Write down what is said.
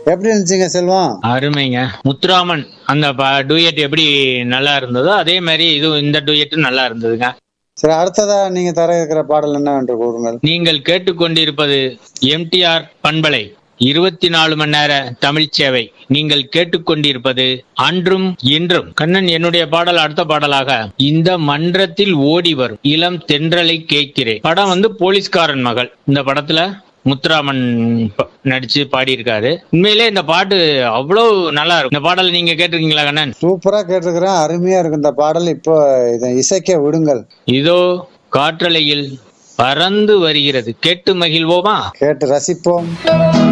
எப்படி இருந்துச்சுங்க செல்வம் அருமைங்க முத்துராமன் அந்த டூயட் எப்படி நல்லா இருந்ததோ அதே மாதிரி இது இந்த டூயட்டும் நல்லா இருந்ததுங்க சரி அடுத்ததா நீங்க தர இருக்கிற பாடல் என்னவென்று கூறுங்கள் நீங்கள் கேட்டுக்கொண்டிருப்பது எம்டிஆர் பண்பலை இருபத்தி நாலு மணி நேர தமிழ் சேவை நீங்கள் கேட்டுக்கொண்டிருப்பது அன்றும் இன்றும் கண்ணன் என்னுடைய பாடல் அடுத்த பாடலாக இந்த மன்றத்தில் ஓடி வரும் இளம் தென்றலை கேட்கிறேன் படம் வந்து போலீஸ்காரன் மகள் இந்த படத்துல முத்துராமன் ப- நடிச்சு பாடியிருக்காரு உண்மையிலே இந்த பாட்டு அவ்வளவு நல்லா இருக்கும் இந்த பாடல் நீங்க கேட்டிருக்கீங்களா கண்ணன் சூப்பரா கேட்டிருக்கிறேன் அருமையா இருக்கு இந்த பாடல் இப்போ இதை இசைக்க விடுங்கள் இதோ காற்றலையில் பறந்து வருகிறது கேட்டு மகிழ்வோமா கேட்டு ரசிப்போம்